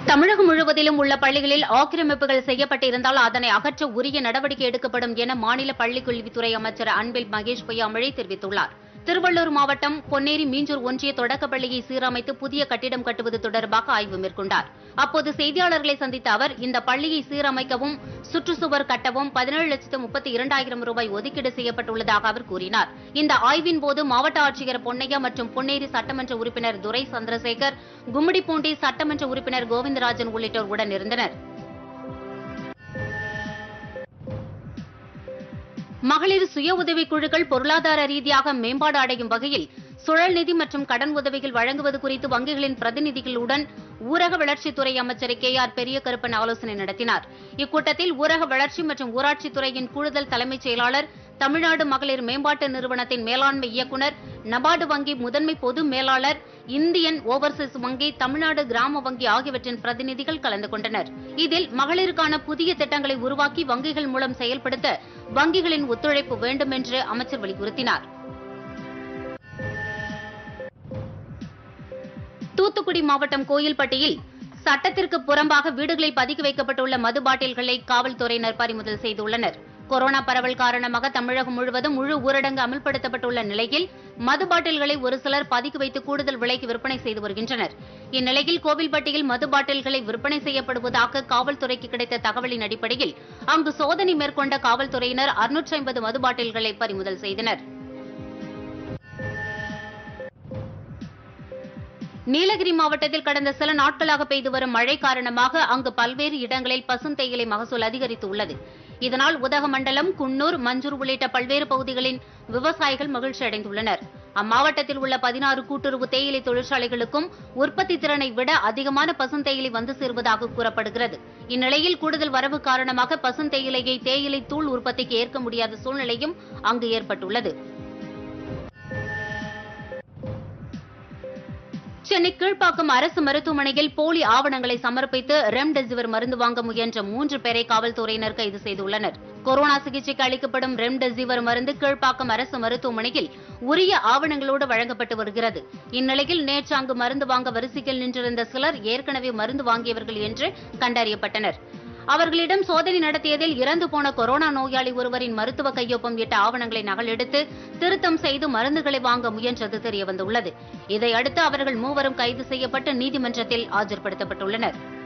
தமிழகம் முழுவதிலும் உள்ள பள்ளிகளில் ஆக்கிரமிப்புகள் செய்யப்பட்டிருந்தால் அதனை அகற்ற உரிய நடவடிக்கை எடுக்கப்படும் என மாநில பள்ளிக் கல்வித்துறை அமைச்சர் அன்பில் மகேஷ் பொய்யாமொழி தெரிவித்துள்ளார் திருவள்ளூர் மாவட்டம் பொன்னேரி மீஞ்சூர் ஒன்றிய தொடக்கப் பள்ளியை சீரமைத்து புதிய கட்டிடம் கட்டுவது தொடர்பாக ஆய்வு மேற்கொண்டார் அப்போது செய்தியாளர்களை சந்தித்த அவர் இந்த பள்ளியை சீரமைக்கவும் சுற்றுச்சுவர் கட்டவும் பதினேழு லட்சத்து முப்பத்தி இரண்டாயிரம் ரூபாய் ஒதுக்கீடு செய்யப்பட்டுள்ளதாக அவர் கூறினார் இந்த ஆய்வின் போது மாவட்ட ஆட்சியர் பொன்னையா மற்றும் பொன்னேரி சட்டமன்ற உறுப்பினர் துரை சந்திரசேகர் கும்மிடிப்பூண்டி சட்டமன்ற உறுப்பினர் கோவிந்தராஜன் உள்ளிட்டோர் உடன் இருந்தனர் மகளிர் சுய உதவிக் குழுக்கள் பொருளாதார ரீதியாக மேம்பாடு அடையும் வகையில் சுழல் நிதி மற்றும் கடன் உதவிகள் வழங்குவது குறித்து வங்கிகளின் பிரதிநிதிகளுடன் ஊரக வளர்ச்சித்துறை அமைச்சர் கே ஆர் பெரியகருப்பன் ஆலோசனை நடத்தினார் இக்கூட்டத்தில் ஊரக வளர்ச்சி மற்றும் ஊராட்சித்துறையின் கூடுதல் தலைமைச் செயலாளர் தமிழ்நாடு மகளிர் மேம்பாட்டு நிறுவனத்தின் மேலாண்மை இயக்குநர் நபார்டு வங்கி முதன்மை பொது மேலாளர் இந்தியன் ஓவர்சீஸ் வங்கி தமிழ்நாடு கிராம வங்கி ஆகியவற்றின் பிரதிநிதிகள் கலந்து கொண்டனர் இதில் மகளிருக்கான புதிய திட்டங்களை உருவாக்கி வங்கிகள் மூலம் செயல்படுத்த வங்கிகளின் ஒத்துழைப்பு வேண்டும் என்று அமைச்சர் வலியுறுத்தினார் தூத்துக்குடி மாவட்டம் கோயில்பட்டியில் சட்டத்திற்கு புறம்பாக வீடுகளில் பதுக்கி வைக்கப்பட்டுள்ள மது பாட்டில்களை காவல்துறையினர் பறிமுதல் செய்துள்ளனர் கொரோனா பரவல் காரணமாக தமிழகம் முழுவதும் முழு ஊரடங்கு அமல்படுத்தப்பட்டுள்ள நிலையில் மது பாட்டில்களை ஒரு சிலர் பதுக்கி வைத்து கூடுதல் விலைக்கு விற்பனை செய்து வருகின்றனர் இந்நிலையில் கோவில்பட்டியில் மது பாட்டில்களை விற்பனை செய்யப்படுவதாக காவல்துறைக்கு கிடைத்த தகவலின் அடிப்படையில் அங்கு சோதனை மேற்கொண்ட காவல்துறையினர் 650 ஐம்பது மது பாட்டில்களை பறிமுதல் செய்தனர் நீலகிரி மாவட்டத்தில் கடந்த சில நாட்களாக பெய்து வரும் மழை காரணமாக அங்கு பல்வேறு இடங்களில் பசுந்தேயிலை மகசூல் அதிகரித்துள்ளது இதனால் உதகமண்டலம் குன்னூர் மஞ்சூர் உள்ளிட்ட பல்வேறு பகுதிகளின் விவசாயிகள் மகிழ்ச்சி அடைந்துள்ளனர் அம்மாவட்டத்தில் உள்ள பதினாறு கூட்டுறவு தேயிலை தொழிற்சாலைகளுக்கும் உற்பத்தி திறனை விட அதிகமான பசுந்தேயிலை வந்து சேர்வதாக கூறப்படுகிறது இந்நிலையில் கூடுதல் வரவு காரணமாக பசுந்தேயிலையை தேயிலை தூள் உற்பத்திக்கு ஏற்க முடியாத சூழ்நிலையும் அங்கு ஏற்பட்டுள்ளது சென்னை கீழ்ப்பாக்கம் அரசு மருத்துவமனையில் போலி ஆவணங்களை சமர்ப்பித்து ரெம்டெசிவிர் மருந்து வாங்க முயன்ற மூன்று பேரை காவல்துறையினர் கைது செய்துள்ளனர் கொரோனா சிகிச்சைக்கு அளிக்கப்படும் ரெம்டெசிவிர் மருந்து கீழ்ப்பாக்கம் அரசு மருத்துவமனையில் உரிய ஆவணங்களோடு வழங்கப்பட்டு வருகிறது இந்நிலையில் நேற்று அங்கு மருந்து வாங்க வரிசையில் நின்றிருந்த சிலர் ஏற்கனவே மருந்து வாங்கியவர்கள் என்று கண்டறியப்பட்டனர் அவர்களிடம் சோதனை நடத்தியதில் இறந்து போன கொரோனா நோயாளி ஒருவரின் மருத்துவ கையொப்பம் இட்ட ஆவணங்களை நகலெடுத்து திருத்தம் செய்து மருந்துகளை வாங்க முயன்றது தெரியவந்துள்ளது இதையடுத்து அவர்கள் மூவரும் கைது செய்யப்பட்டு நீதிமன்றத்தில் ஆஜர்படுத்தப்பட்டுள்ளனர்